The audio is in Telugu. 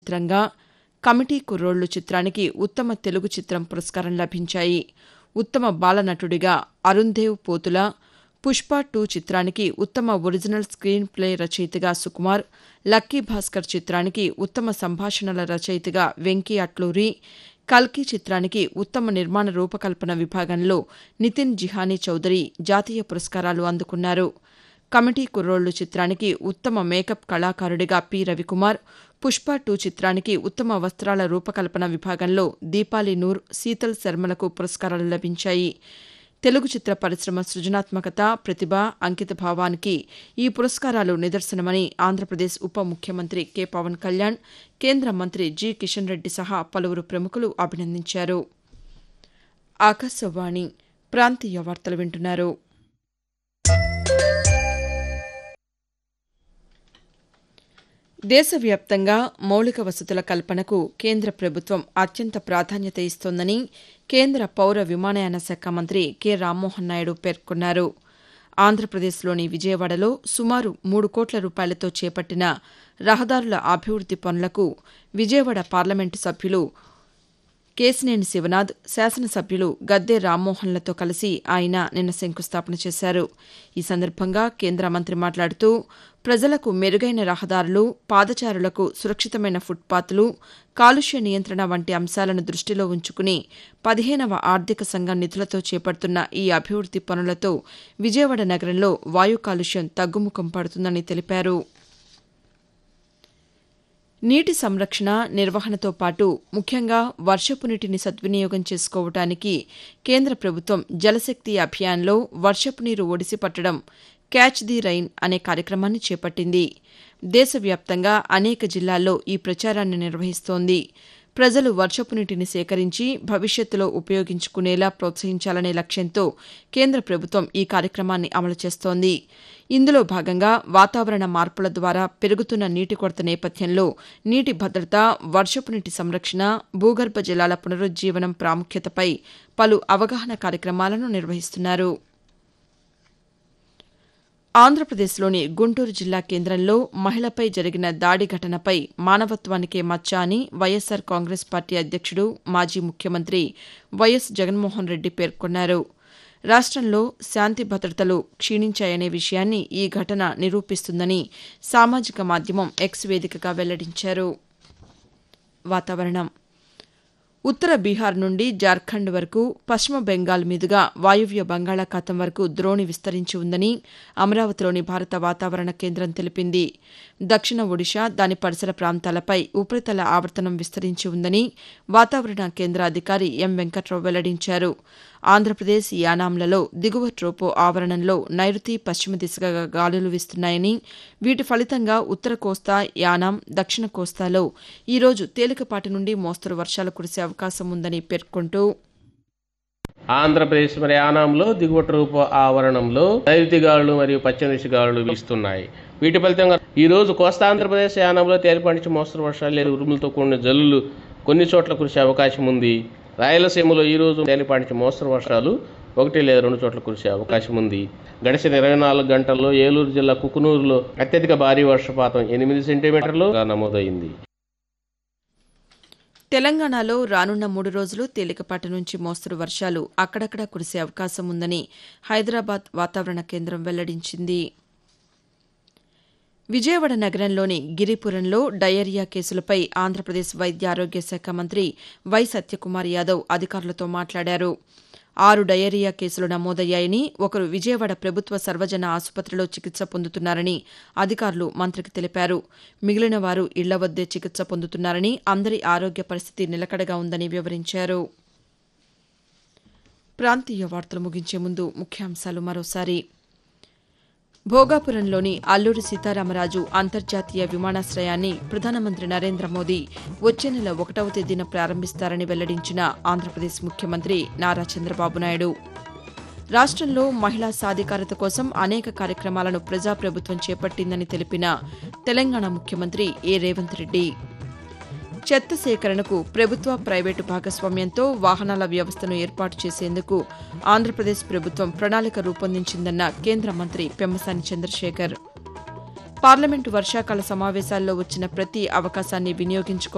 చిత్రంగా కమిటీ కుర్రోళ్లు చిత్రానికి ఉత్తమ తెలుగు చిత్రం పురస్కారం లభించాయి ఉత్తమ బాలనటుడిగా అరుణ్దేవ్ పోతుల పుష్ప టూ చిత్రానికి ఉత్తమ ఒరిజినల్ స్క్రీన్ ప్లే రచయితగా సుకుమార్ లక్కీ భాస్కర్ చిత్రానికి ఉత్తమ సంభాషణల రచయితగా వెంకీ అట్లూరి కల్కి చిత్రానికి ఉత్తమ నిర్మాణ రూపకల్పన విభాగంలో నితిన్ జిహానీ చౌదరి జాతీయ పురస్కారాలు అందుకున్నారు కమిటీ కుర్రోళ్లు చిత్రానికి ఉత్తమ మేకప్ కళాకారుడిగా పి రవికుమార్ పుష్ప టూ చిత్రానికి ఉత్తమ వస్త్రాల రూపకల్పన విభాగంలో దీపాలి నూర్ శీతల్ శర్మలకు పురస్కారాలు లభించాయి తెలుగు చిత్ర పరిశ్రమ సృజనాత్మకత ప్రతిభ అంకితభావానికి ఈ పురస్కారాలు నిదర్శనమని ఆంధ్రప్రదేశ్ ఉప ముఖ్యమంత్రి కె పవన్ కళ్యాణ్ కేంద్ర మంత్రి జి కిషన్ రెడ్డి సహా పలువురు ప్రముఖులు అభినందించారు ఆకాశవాణి ప్రాంతీయ వార్తలు వింటున్నారు దేశవ్యాప్తంగా మౌలిక వసతుల కల్పనకు కేంద్ర ప్రభుత్వం అత్యంత ప్రాధాన్యత ఇస్తోందని కేంద్ర పౌర విమానయాన శాఖ మంత్రి కె రామ్మోహన్ నాయుడు పేర్కొన్నారు ఆంధ్రప్రదేశ్లోని విజయవాడలో సుమారు మూడు కోట్ల రూపాయలతో చేపట్టిన రహదారుల అభివృద్ది పనులకు విజయవాడ పార్లమెంటు సభ్యులు కేశినేని శివనాథ్ శాసనసభ్యులు గద్దె రామ్మోహన్లతో కలిసి ఆయన నిన్న శంకుస్థాపన చేశారు ఈ సందర్భంగా కేంద్ర మంత్రి మాట్లాడుతూ ప్రజలకు మెరుగైన రహదారులు పాదచారులకు సురక్షితమైన ఫుట్పాత్లు కాలుష్య నియంత్రణ వంటి అంశాలను దృష్టిలో ఉంచుకుని పదిహేనవ ఆర్థిక సంఘం నిధులతో చేపడుతున్న ఈ అభివృద్ది పనులతో విజయవాడ నగరంలో వాయు కాలుష్యం తగ్గుముఖం పడుతుందని తెలిపారు నీటి సంరక్షణ నిర్వహణతో పాటు ముఖ్యంగా వర్షపు నీటిని సద్వినియోగం చేసుకోవడానికి కేంద్ర ప్రభుత్వం జలశక్తి అభియాన్లో వర్షపు నీరు ఒడిసి పట్టడం క్యాచ్ ది రైన్ అనే కార్యక్రమాన్ని చేపట్టింది దేశవ్యాప్తంగా అనేక జిల్లాల్లో ఈ ప్రచారాన్ని నిర్వహిస్తోంది ప్రజలు వర్షపు నీటిని సేకరించి భవిష్యత్తులో ఉపయోగించుకునేలా ప్రోత్సహించాలనే లక్ష్యంతో కేంద్ర ప్రభుత్వం ఈ కార్యక్రమాన్ని అమలు చేస్తోంది ఇందులో భాగంగా వాతావరణ మార్పుల ద్వారా పెరుగుతున్న నీటి కొరత నేపథ్యంలో నీటి భద్రత వర్షపు నీటి సంరక్షణ భూగర్భ జలాల పునరుజ్జీవనం ప్రాముఖ్యతపై పలు అవగాహన కార్యక్రమాలను నిర్వహిస్తున్నారు ఆంధ్రప్రదేశ్లోని గుంటూరు జిల్లా కేంద్రంలో మహిళపై జరిగిన దాడి ఘటనపై మానవత్వానికే మచ్చ అని వైఎస్సార్ కాంగ్రెస్ పార్టీ అధ్యక్షుడు మాజీ ముఖ్యమంత్రి వైఎస్ జగన్మోహన్ రెడ్డి పేర్కొన్నారు రాష్టంలో శాంతి భద్రతలు క్షీణించాయనే విషయాన్ని ఈ ఘటన నిరూపిస్తుందని సామాజిక మాధ్యమం ఎక్స్ వేదికగా వెల్లడించారు వాతావరణం ఉత్తర బీహార్ నుండి జార్ఖండ్ వరకు పశ్చిమ బెంగాల్ మీదుగా వాయువ్య బంగాళాఖాతం వరకు ద్రోణి విస్తరించి ఉందని అమరావతిలోని భారత వాతావరణ కేంద్రం తెలిపింది దక్షిణ ఒడిషా దాని పరిసర ప్రాంతాలపై ఉపరితల ఆవర్తనం విస్తరించి ఉందని వాతావరణ కేంద్ర అధికారి ఎం వెంకట్రావు వెల్లడించారు ఆంధ్రప్రదేశ్ యానాంలలో దిగువ ట్రోపో ఆవరణంలో నైరుతి పశ్చిమ దిశగా గాలులు వీస్తున్నాయని వీటి ఫలితంగా ఉత్తర కోస్తా యానాం దక్షిణ కోస్తాలో ఈరోజు తేలికపాటి నుండి మోస్తరు వర్షాలు కురిసే అవకాశం ఉందని పేర్కొంటూ ఆంధ్రప్రదేశ్ మరి యానాంలో దిగువటి రూప ఆవరణంలో నైరుతి గాలులు మరియు పశ్చిమ దిశ గాలులు వీస్తున్నాయి వీటి ఫలితంగా ఈ రోజు కోస్తా ఆంధ్రప్రదేశ్ యానంలో తేలిపాటి నుంచి మోస్తరు వర్షాలు లేదా ఉరుములతో కూడిన జల్లులు కొన్ని చోట్ల కురిసే అవకాశం ఉంది రాయలసీమలో ఈ రోజు తేలిపాటి నుంచి మోస్తరు వర్షాలు ఒకటి లేదా రెండు చోట్ల కురిసే అవకాశం ఉంది గడిచిన ఇరవై నాలుగు గంటల్లో ఏలూరు జిల్లా కుకునూరులో అత్యధిక భారీ వర్షపాతం ఎనిమిది సెంటీమీటర్లుగా నమోదైంది తెలంగాణలో రానున్న మూడు రోజులు తేలికపాటి నుంచి మోస్తరు వర్షాలు అక్కడక్కడా కురిసే అవకాశం ఉందని హైదరాబాద్ వాతావరణ కేంద్రం వెల్లడించింది విజయవాడ నగరంలోని గిరిపురంలో డయేరియా కేసులపై ఆంధ్రప్రదేశ్ వైద్య ఆరోగ్య శాఖ మంత్రి వై సత్యకుమార్ యాదవ్ అధికారులతో మాట్లాడారు ఆరు డయేరియా కేసులు నమోదయ్యాయని ఒకరు విజయవాడ ప్రభుత్వ సర్వజన ఆసుపత్రిలో చికిత్స పొందుతున్నారని అధికారులు మంత్రికి తెలిపారు మిగిలిన వారు ఇళ్ల వద్దే చికిత్స పొందుతున్నారని అందరి ఆరోగ్య పరిస్థితి నిలకడగా ఉందని వివరించారు ప్రాంతీయ వార్తలు ముగించే ముందు ముఖ్యాంశాలు మరోసారి భోగాపురంలోని అల్లూరి సీతారామరాజు అంతర్జాతీయ విమానాశ్రయాన్ని ప్రధానమంత్రి నరేంద్ర మోదీ వచ్చే నెల ఒకటవ తేదీన ప్రారంభిస్తారని వెల్లడించిన ఆంధ్రప్రదేశ్ ముఖ్యమంత్రి నారా చంద్రబాబు నాయుడు రాష్టంలో మహిళా సాధికారత కోసం అనేక కార్యక్రమాలను ప్రజాప్రభుత్వం చేపట్టిందని తెలిపిన తెలంగాణ ముఖ్యమంత్రి ఏ రేవంత్ రెడ్డి చెత్త సేకరణకు ప్రభుత్వ ప్రైవేటు భాగస్వామ్యంతో వాహనాల వ్యవస్థను ఏర్పాటు చేసేందుకు ఆంధ్రప్రదేశ్ ప్రభుత్వం ప్రణాళిక రూపొందించిందన్న కేంద్ర మంత్రి పెమ్మసాని చంద్రశేఖర్ పార్లమెంటు వర్షాకాల సమావేశాల్లో వచ్చిన ప్రతి అవకాశాన్ని వినియోగించుకో